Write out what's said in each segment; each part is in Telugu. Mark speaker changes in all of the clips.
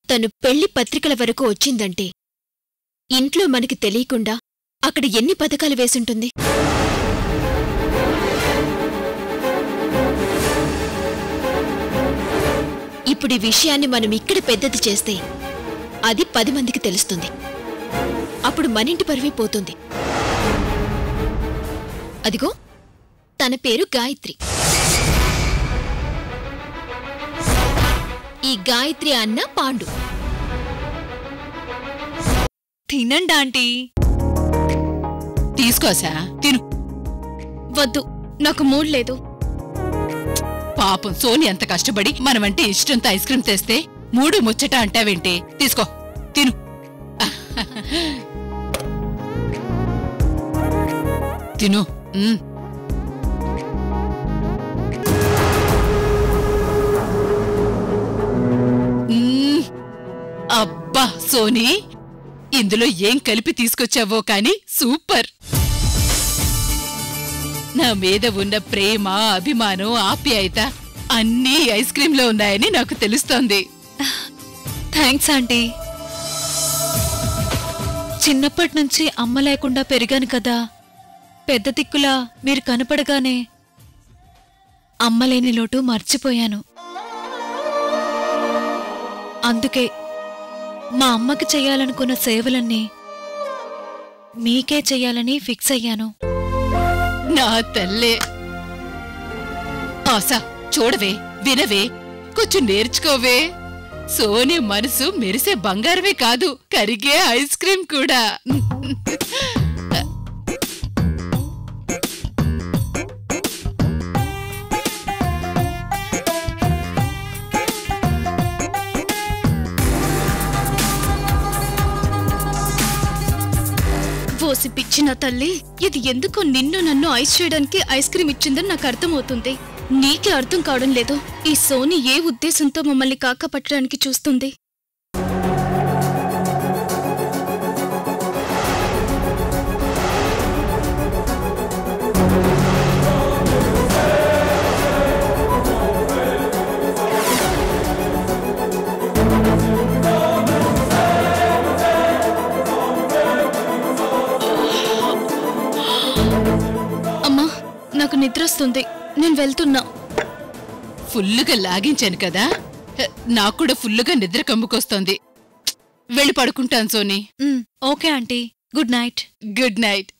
Speaker 1: తను పెళ్లి పత్రికల వరకు వచ్చిందంటే ఇంట్లో మనకి తెలియకుండా అక్కడ ఎన్ని పథకాలు వేసుంటుంది ఇప్పుడు ఈ విషయాన్ని మనం ఇక్కడ పెద్దది చేస్తే అది పది మందికి తెలుస్తుంది అప్పుడు మనింటి పరువే పోతుంది అదిగో తన పేరు గాయత్రి ఈ గాయత్రి అన్న పాండు
Speaker 2: తినండి ఆంటీ
Speaker 3: తీసుకోసా తిను
Speaker 1: వద్దు నాకు మూడ్ లేదు
Speaker 3: పాపం సోని అంత కష్టపడి మనమంటే ఇష్టంతో ఐస్ క్రీమ్ తెస్తే మూడు ముచ్చట అంటావేంటి తీసుకో తిను తిను ఉమ్. మ్మ్. అబ్బా సోనీ ఇందులో ఏం కలిపి తీసుకొచ్చావో కాని సూపర్ నా మీద ఉన్న ప్రేమ అభిమానం ఆప్యాయత అన్నీ ఈ ఐస్ క్రీమ్ లో ఉన్నాయని నాకు తెలుస్తోంది
Speaker 2: థ్యాంక్స్ ఆంటీ చిన్నప్పటి నుంచి అమ్మ లేకుండా పెరిగాను కదా పెద్ద దిక్కులా మీరు కనపడగానే అమ్మ లేని లోటు మర్చిపోయాను అందుకే మా అమ్మకి చెయ్యాలనుకున్న సేవలన్నీ మీకే చెయ్యాలని ఫిక్స్ అయ్యాను
Speaker 3: నా తల్లే ఆశ చూడవే వినవే కొంచెం నేర్చుకోవే సోని మనసు మెరిసే బంగారమే కాదు కరిగే ఐస్ క్రీమ్ కూడా
Speaker 4: ఓసి పిచ్చిన తల్లి ఇది ఎందుకో నిన్ను నన్ను ఐస్ చేయడానికి ఐస్ క్రీమ్ ఇచ్చిందని నాకు అర్థమవుతుంది నీకే అర్థం కావడం లేదు ఈ సోని ఏ ఉద్దేశంతో మమ్మల్ని కాకపట్టడానికి చూస్తుంది అమ్మా నాకు నిద్ర వస్తుంది నేను వెళ్తున్నా
Speaker 3: ఫుల్లుగా లాగించాను కదా హ, నాకు కూడా ఫుల్లుగా నిద్ర కమ్ముకొస్తోంది వెళ్ళి పడుకుంటాను సోని
Speaker 2: మ్, okay aunty good night
Speaker 3: good night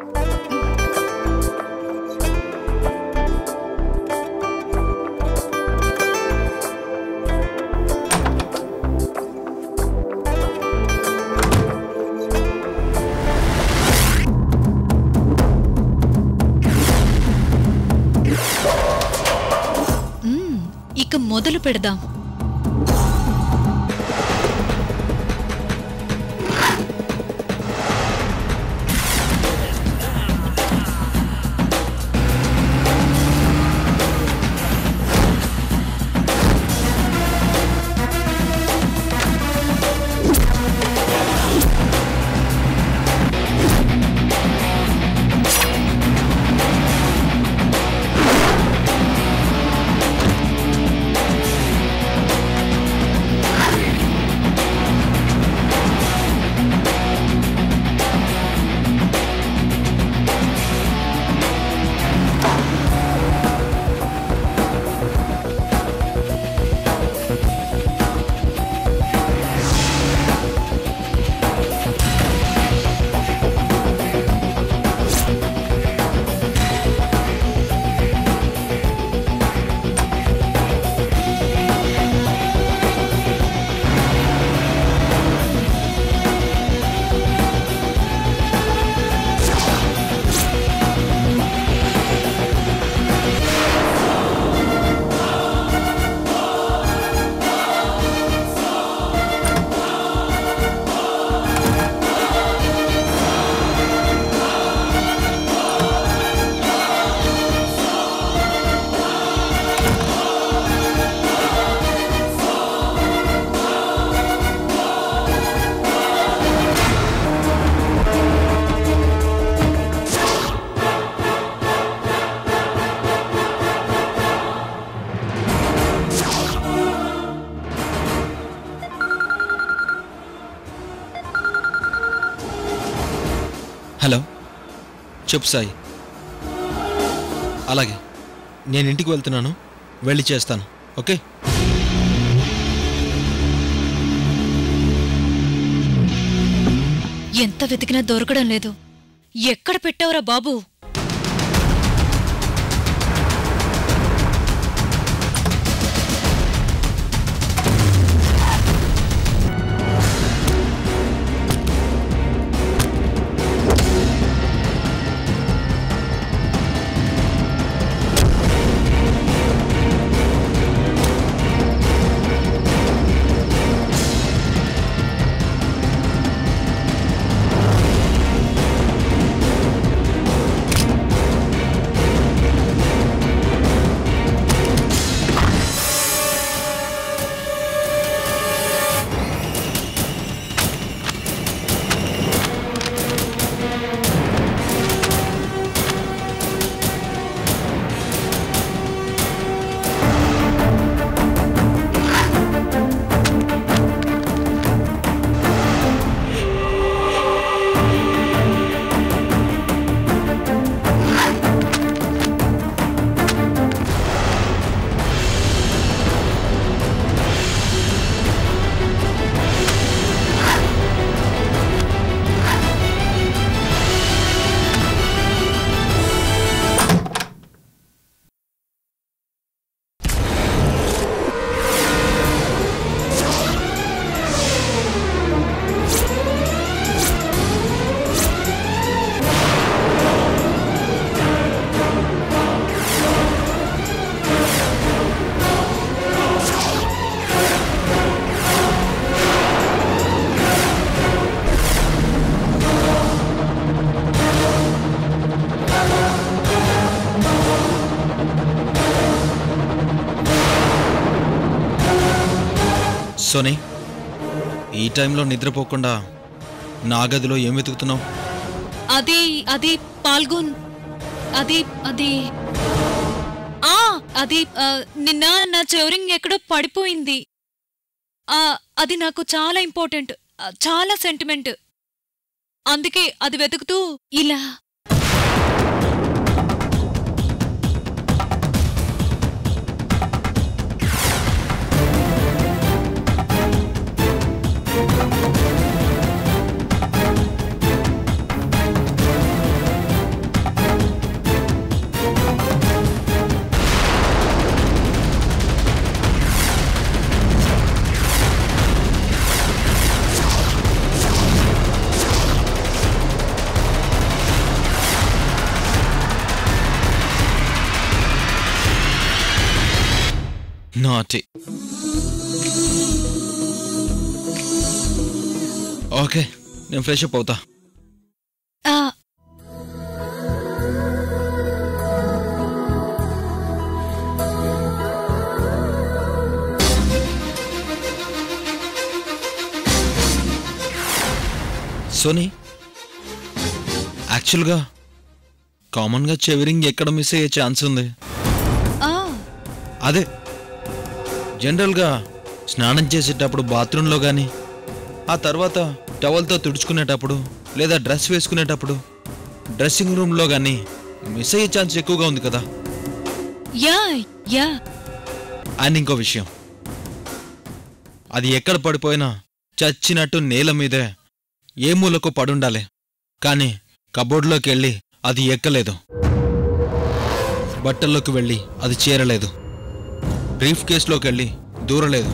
Speaker 2: మ్, ఇక మొదలు పెడదాం
Speaker 5: హలో చెప్పు సాయి అలాగే నేను ఇంటికి వెళ్తున్నాను వెళ్ళి చేస్తాను ఓకే
Speaker 2: ఎంత వెతికినా దొరకడం లేదు ఎక్కడ పెట్టావురా బాబు
Speaker 5: సోనీ ఈ టైంలో నిద్రపోకుండా నా గదిలో ఏం వెతుకుతున్నావు
Speaker 2: అది అది పాల్గొన్ అది అది ఆ అది ఆ, నిన్న నా చెవరింగ్ ఎక్కడో పడిపోయింది ఆ అది నాకు చాలా ఇంపార్టెంట్ ఆ, చాలా సెంటిమెంట్ అందుకే అది వెతుకుతూ ఇలా
Speaker 5: నాటి ఓకే నేను ఫ్రెష్ అప్ అవుతా
Speaker 2: ఆ
Speaker 5: సోనీ యాక్చువల్గా కామన్గా చెవిరింగ్ ఎక్కడ మిస్ అయ్యే ఛాన్స్ ఉంది
Speaker 2: ఆ
Speaker 5: అదే జనరల్గా స్నానం చేసేటప్పుడు బాత్రూంలో కానీ ఆ తర్వాత టవల్తో తుడుచుకునేటప్పుడు లేదా డ్రెస్ వేసుకునేటప్పుడు డ్రెస్సింగ్ రూమ్లో కానీ మిస్ అయ్యే ఛాన్స్ ఎక్కువగా ఉంది కదా
Speaker 2: యా యా
Speaker 5: అండ్ ఇంకో విషయం అది ఎక్కడ పడిపోయినా చచ్చినట్టు నేల మీదే ఏ మూలకు పడుండాలి కానీ కబోర్డ్లోకి వెళ్ళి అది ఎక్కలేదు బట్టల్లోకి వెళ్ళి అది చేరలేదు బ్రీఫ్ కేసులోకి వెళ్ళి దూరలేదు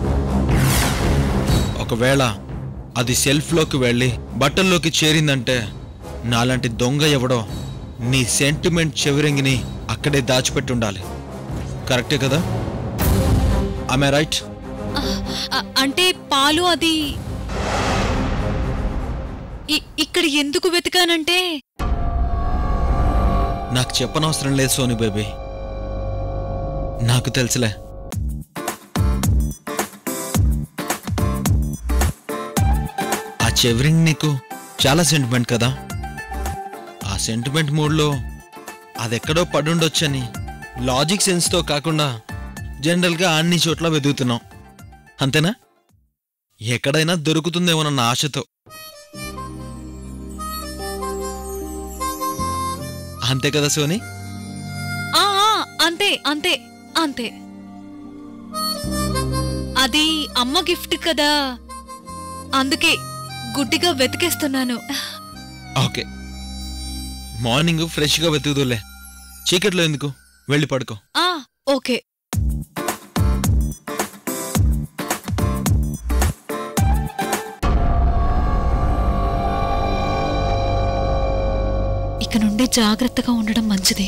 Speaker 5: ఒకవేళ అది సెల్ఫ్లోకి వెళ్ళి బట్టల్లోకి చేరిందంటే నాలాంటి దొంగ ఎవడో నీ సెంటిమెంట్ చెవిరింగిని అక్కడే దాచిపెట్టి ఉండాలి కరెక్టే కదా ఐ రైట్
Speaker 2: ఆ, అంటే పాలు అది ఇ- ఇక్కడ ఎందుకు వెతికానంటే
Speaker 5: నాకు చెప్పనవసరం లేదు సోని బేబీ నాకు తెలుసులే ఆ చెవరింగ్ నీకు చాలా సెంటిమెంట్ కదా ఆ సెంటిమెంట్ మూడ్లో అదెక్కడో పడుండొచ్చని లాజిక్ సెన్స్తో కాకుండా జనరల్గా అన్ని చోట్ల వెతుకుతున్నాం అంతేనా ఎక్కడైనా దొరుకుతుందేమోనన్న ఆశతో అంతే కదా సోని
Speaker 2: ఆ ఆ, అంతే అంతే అంతే అది అమ్మ గిఫ్ట్ కదా అందుకే గుడ్డిగా వెతికేస్తున్నాను
Speaker 5: ఓకే మార్నింగ్ ఫ్రెష్గా వెతుకుదులే చీకట్లో ఎందుకు వెళ్ళి పడుకో
Speaker 2: ఆ ఓకే ఇక నుండి జాగ్రత్తగా ఉండడం మంచిది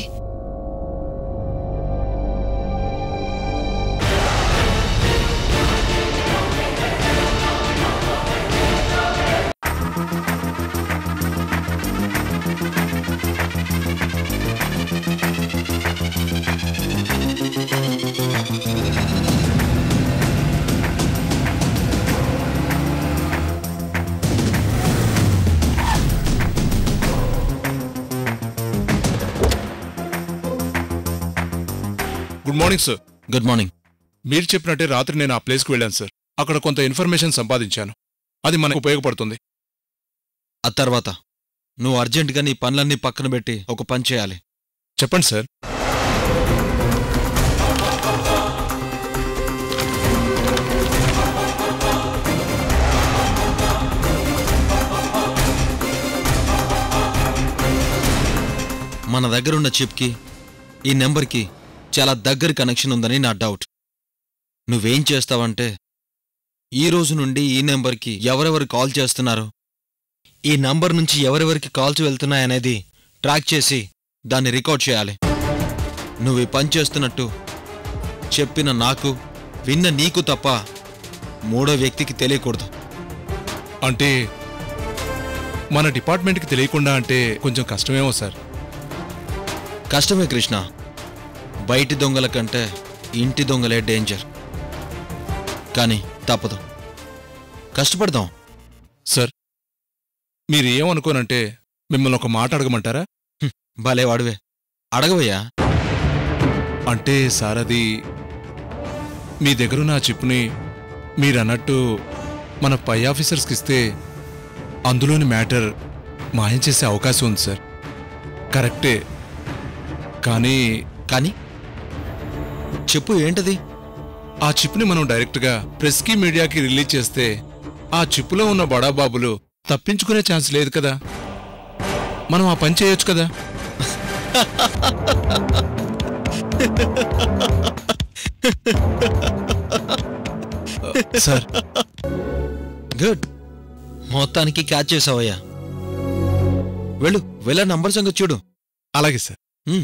Speaker 6: good morning sir
Speaker 5: good morning
Speaker 6: మీరు చెప్పినట్టే రాత్రి నేను ఆ ప్లేస్కి వెళ్ళాను సార్ అక్కడ కొంత ఇన్ఫర్మేషన్ సంపాదించాను అది మనకు ఉపయోగపడుతుంది
Speaker 5: ఆ తర్వాత నువ్వు అర్జెంటుగా నీ పనులన్నీ పక్కన పెట్టి ఒక పని చేయాలి
Speaker 6: చెప్పండి సార్
Speaker 5: మన దగ్గరున్న చిప్కి ఈ నెంబర్కి చాలా దగ్గర కనెక్షన్ ఉందని నా డౌట్ నువ్వేం చేస్తావంటే ఈ రోజు నుండి ఈ నెంబర్కి ఎవరెవరు కాల్ చేస్తున్నారు ఈ నంబర్ నుంచి ఎవరెవరికి కాల్స్ వెళ్తున్నాయనేది ట్రాక్ చేసి దాన్ని రికార్డ్ చేయాలి నువ్వు ఈ పని చేస్తున్నట్టు చెప్పిన నాకు విన్న నీకు తప్ప మూడో వ్యక్తికి తెలియకూడదు
Speaker 6: అంటే మన డిపార్ట్మెంట్కి తెలియకుండా అంటే కొంచెం కష్టమేమో సార్
Speaker 5: కష్టమే కృష్ణ బయటి దొంగల కంటే ఇంటి దొంగలే డేంజర్ కానీ తప్పదు కష్టపడదాం
Speaker 6: సార్ మీరు ఏమనుకోనంటే మిమ్మల్ని ఒక మాట అడగమంటారా
Speaker 5: భలే వాడివే అడగవయ్యా
Speaker 6: అంటే సార్ అది మీ దగ్గరున్న ఆ చిప్ని మీరన్నట్టు మన పై ఆఫీసర్స్కి ఇస్తే అందులోని మ్యాటర్ మాయం చేసే అవకాశం ఉంది సార్ కరెక్టే కానీ
Speaker 5: కానీ చెప్పు ఏంటది
Speaker 6: ఆ చిప్ని మనం డైరెక్ట్గా ప్రెస్కి మీడియాకి రిలీజ్ చేస్తే ఆ చిప్పులో ఉన్న బడాబాబులు తప్పించుకునే ఛాన్స్ లేదు కదా మనం ఆ పని చేయొచ్చు కదా సార్
Speaker 5: గుడ్ మొత్తానికి క్యాచ్ చేసావయ్యా వెళ్ళు వెళ్ళ నంబర్ సంగతి చూడు
Speaker 6: అలాగే సార్
Speaker 5: ఉమ్.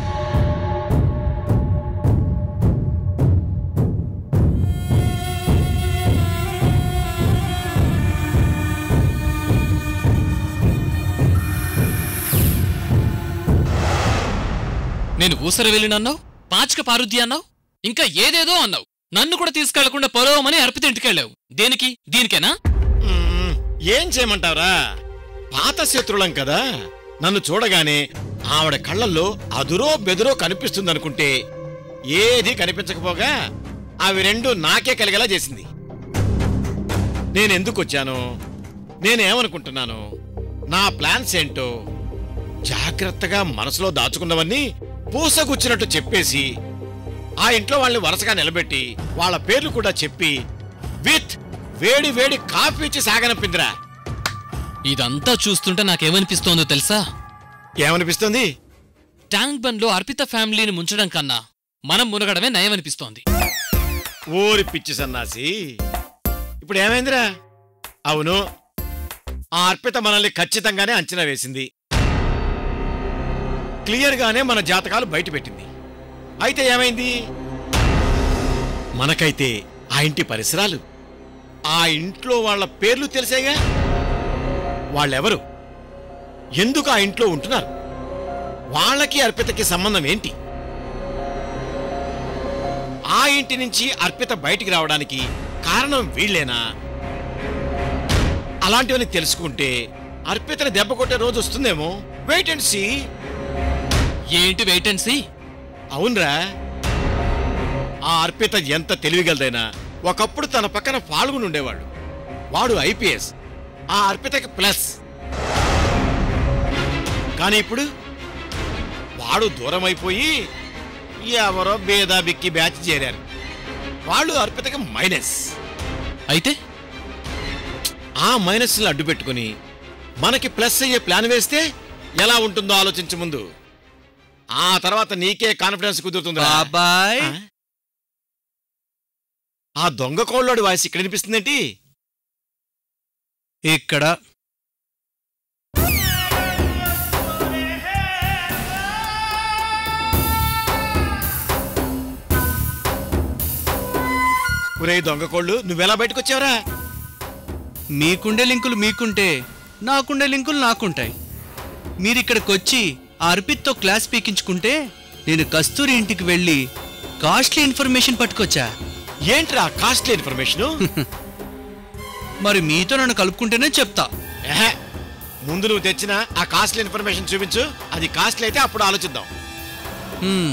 Speaker 7: నేను ఊసర వెళ్ళినన్నావు పాచిక పారుద్ది అన్నావు ఇంకా ఏదేదో అన్నావు నన్ను కూడా తీసుకెళ్లకుండా పొలవమని అర్పిత ఇంటికెళ్ళావు దేనికి దీనికేనా
Speaker 8: మ్మ్. ఏం చేయమంటావురా పాత శత్రులం కదా నన్ను చూడగానే ఆవిడ కళ్ళల్లో అదురో బెదురో కనిపిస్తుందనుకుంటే ఏది కనిపించకపోగా అవి రెండు నాకే కలిగేలా చేసింది నేనెందుకు వచ్చాను నేనేమనుకుంటున్నాను నా ప్లాన్స్ ఏంటో జాగ్రత్తగా మనసులో దాచుకున్నవన్నీ పూసగుచ్చినట్టు చెప్పేసి ఆ ఇంట్లో వాళ్ళని వరుసగా నిలబెట్టి వాళ్ళ పేర్లు కూడా చెప్పి విత్ వేడి వేడి కాఫీ ఇచ్చి సాగనంపిందిరా
Speaker 7: ఇదంతా చూస్తుంటే నాకేమనిపిస్తోందో తెలుసా
Speaker 8: ఏమనిపిస్తుంది
Speaker 7: ట్యాంక్ బండ్లో అర్పిత ఫ్యామిలీని ముంచడం కన్నా మనం మునగడమే నయమనిపిస్తోంది
Speaker 8: ఊరి పిచ్చి సన్నాసి ఇప్పుడు ఏమైందిరా అవును ఆ అర్పిత మనల్ని ఖచ్చితంగానే అంచనా వేసింది క్లియర్గానే మన జాతకాలు బయట పెట్టింది అయితే ఏమైంది మనకైతే ఆ ఇంటి పరిసరాలు ఆ ఇంట్లో వాళ్ళ పేర్లు తెలిసేగా వాళ్ళెవరు ఎందుకు ఆ ఇంట్లో ఉంటున్నారు వాళ్ళకి అర్పితకి సంబంధం ఏంటి ఆ ఇంటి నుంచి అర్పిత బయటికి రావడానికి కారణం వీళ్ళేనా అలాంటివని తెలుసుకుంటే అర్పితని దెబ్బ కొట్టే రోజు వస్తుందేమో వెయిట్ అండ్ సీ
Speaker 7: ఏంటి వెయిట్ అండ్ సీ
Speaker 8: అవునరా ఆ అర్పిత ఎంత తెలివిగలదైనా ఒకప్పుడు తన పక్కన పాల్గొని ఉండేవాడు వాడు ఐపీఎస్ ఆ అర్పితకి ప్లస్ కానీ ఇప్పుడు వాడు దూరం అయిపోయి ఎవరో బేదా బిక్కి బ్యాచ్ చేరారు వాళ్ళు అర్పితకి మైనస్
Speaker 7: అయితే
Speaker 8: ఆ మైనస్ అడ్డు పెట్టుకుని మనకి ప్లస్ అయ్యే ప్లాన్ వేస్తే ఎలా ఉంటుందో ఆలోచించు ముందు ఆ తర్వాత నీకే కాన్ఫిడెన్స్ కుదురుతుంది
Speaker 9: బాబాయ్
Speaker 8: ఆ దొంగ కోళ్ళోడి వాయిస్ ఇక్కడ వినిపిస్తుందేంటి
Speaker 9: ఇక్కడ
Speaker 8: ఒరే దొంగ కోళ్ళు నువ్వెలా బయటకు వచ్చావురా
Speaker 9: మీకుండే లింకులు మీకుంటే నాకుండే లింకులు నాకుంటాయి మీరిక్కడికి వచ్చి ఆ అర్పిత్తో క్లాస్ పీకించుకుంటే నేను కస్తూరి ఇంటికి వెళ్ళి కాస్ట్లీ ఇన్ఫర్మేషన్ పట్టుకొచ్చా
Speaker 8: ఏంట్రా కాస్ట్లీ ఇన్ఫర్మేషన్
Speaker 9: మరి మీతో నన్ను కలుపుకుంటేనే చెప్తా
Speaker 8: ముందు నువ్వు తెచ్చిన ఆ కాస్ట్లీ ఇన్ఫర్మేషన్ చూపించు అది కాస్ట్లీ అయితే అప్పుడు ఆలోచిద్దాం
Speaker 9: హ్మ్.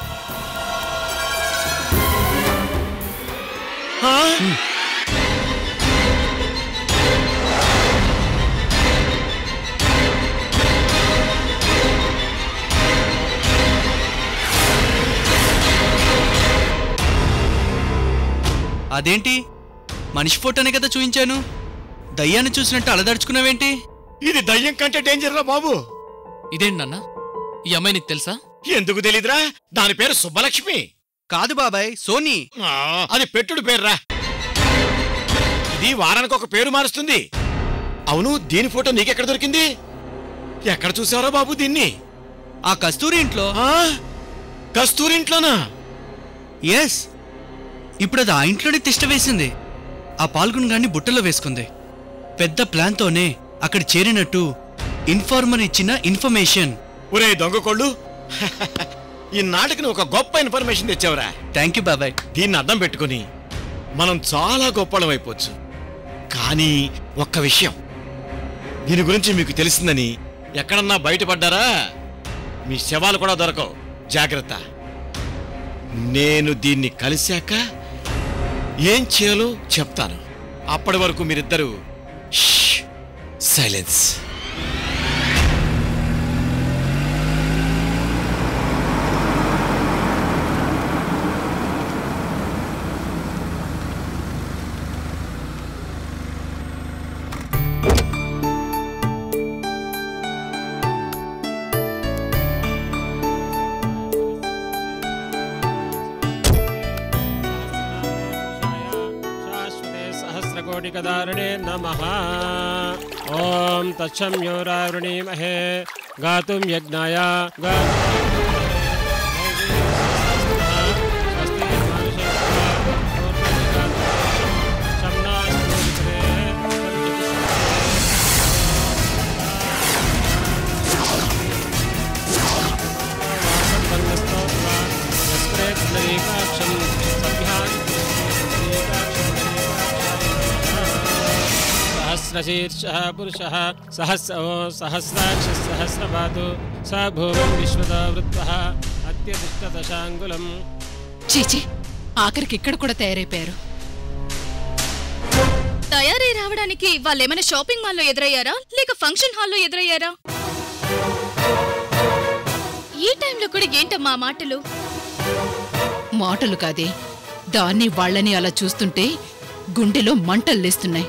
Speaker 9: అదేంటి మనిషి ఫోటోనే కదా చూపించాను దయ్యాన్ని చూసినట్టు అలదడుచుకున్నావేంటి
Speaker 8: ఇది దయ్యం కంటే డేంజర్ రా బాబు
Speaker 7: ఇదేంటి నాన్న ఈ అమ్మాయి నీకు తెలుసా
Speaker 8: ఎందుకు తెలీదురా దాని పేరు సుబ్బలక్ష్మి
Speaker 9: కాదు బాబాయ్ సోనీ
Speaker 8: ఆ, అది పెట్టుడు పేర్రా ఇది వారానికి ఒక పేరు మారుస్తుంది అవును దీని ఫోటో నీకెక్కడ దొరికింది ఎక్కడ చూసావరా బాబు దీన్ని
Speaker 9: ఆ కస్తూరి ఇంట్లో
Speaker 8: ఆ? కస్తూరి ఇంట్లోనా
Speaker 9: ఎస్ ఇప్పుడు అది ఆ ఇంట్లోనే తిష్ట వేసింది ఆ పాల్గొన గాన్ని బుట్టలో వేసుకుంది పెద్ద ప్లాన్తోనే అక్కడ చేరినట్టు ఇన్ఫార్మర్ ఇచ్చిన ఇన్ఫర్మేషన్
Speaker 8: ఒరే దొంగ కొళ్ళు ఈ నాటికి నువ్వు ఒక గొప్ప ఇన్ఫర్మేషన్ తెచ్చావురా
Speaker 9: థ్యాంక్ యూ బాబాయ్
Speaker 8: దీన్ని అర్థం పెట్టుకుని మనం చాలా గొప్పలం అయిపోవచ్చు కానీ ఒక్క విషయం దీని గురించి మీకు తెలిసిందని ఎక్కడన్నా బయటపడ్డారా మీ శవాలు కూడా దొరకవు జాగ్రత్త నేను దీన్ని కలిశాక ఏం చేయాలో చెప్తాను అప్పటి వరకు మీరిద్దరూ సైలెన్స్
Speaker 10: शाश्वते सहस्रकोटिकदारिणे नमः ॐ तच्छम्योरावृणीमहे गातुं यज्ञाय गा- स्वस्ति सहस्रशीर्षः पुरुषः सहस्र सहस्राक्षः सहस्रपातु स भूमिं विश्वतो वृत्तः अत्यतिष्ठदशाङ्गुलम्
Speaker 3: చీచి ఆఖరికి ఇక్కడ కూడా తయారైపోయారు
Speaker 4: తయారై రావడానికి వాళ్ళేమైనా షాపింగ్ మాల్లో ఎదురయ్యారా లేక ఫంక్షన్ హాల్లో ఎదురయ్యారా ఈ టైంలో కూడా ఏంటమ్మా ఆ మాటలు
Speaker 3: మాటలు కాదే దాన్ని వాళ్ళని అలా చూస్తుంటే గుండెలో మంటలు లేస్తున్నాయి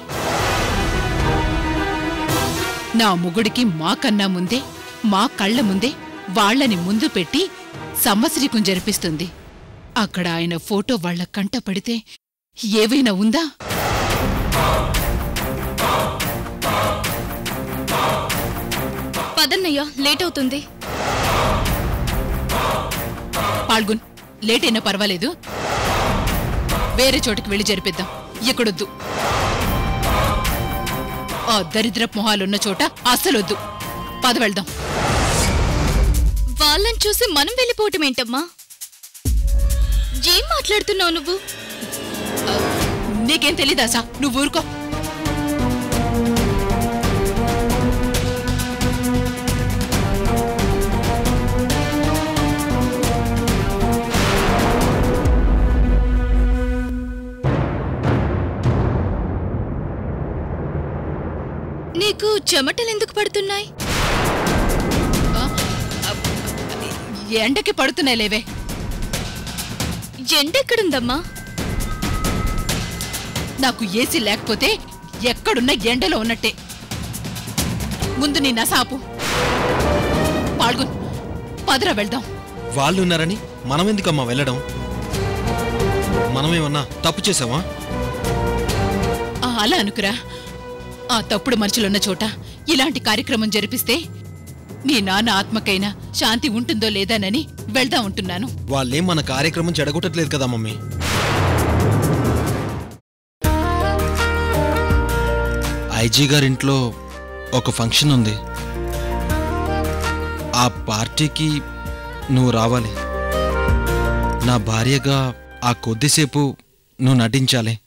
Speaker 3: నా మొగుడికి మా కన్నా ముందే మా కళ్ళ ముందే వాళ్ళని ముందు పెట్టి సంవత్సరికం జరిపిస్తుంది అక్కడ ఆయన ఫోటో వాళ్ళ కంట పడితే ఏవైనా ఉందా
Speaker 4: పదన్నయ్య లేట్ అవుతుంది
Speaker 3: పాల్గొన్ లేట్ అయినా పర్వాలేదు వేరే చోటుకి వెళ్ళి జరిపిద్దాం ఇక్కడొద్దు ఆ దరిద్ర మొహాలున్న చోట అస్సలొద్దు పద వెళ్దాం
Speaker 4: వాళ్ళని చూసి మనం వెళ్ళిపోవటం ఏంటమ్మా ఏం మాట్లాడుతున్నావు నువ్వు
Speaker 3: నీకేం తెలీదా సా నువ్వు ఊరుకో
Speaker 4: నీకు చెమటలు ఎందుకు పడుతున్నాయి
Speaker 3: ఎండకి పడుతున్నాయి లేవే
Speaker 4: ఎండెక్కడుందమ్మా
Speaker 3: నాకు ఏసీ లేకపోతే ఎక్కడున్న ఎండలో ఉన్నట్టే ముందు నీ నసాపు పాల్గొన్ పదరా వెళ్దాం
Speaker 5: వాళ్ళు ఉన్నారని మనం ఎందుకమ్మా వెళ్ళడం మనమేమన్నా తప్పు చేసామా
Speaker 3: ఆ, అలా అనుకురా ఆ తప్పుడు మనుషులున్న చోట ఇలాంటి కార్యక్రమం జరిపిస్తే నీ నాన్న ఆత్మకైనా శాంతి ఉంటుందో లేదానని వెళ్దాం ఉంటున్నాను
Speaker 5: వాళ్ళేం మన కార్యక్రమం చెడగొట్టట్లేదు కదా మమ్మీ ఐజీ గారింట్లో ఒక ఫంక్షన్ ఉంది ఆ పార్టీకి నువ్వు రావాలి నా భార్యగా ఆ కొద్దిసేపు నువ్వు నటించాలి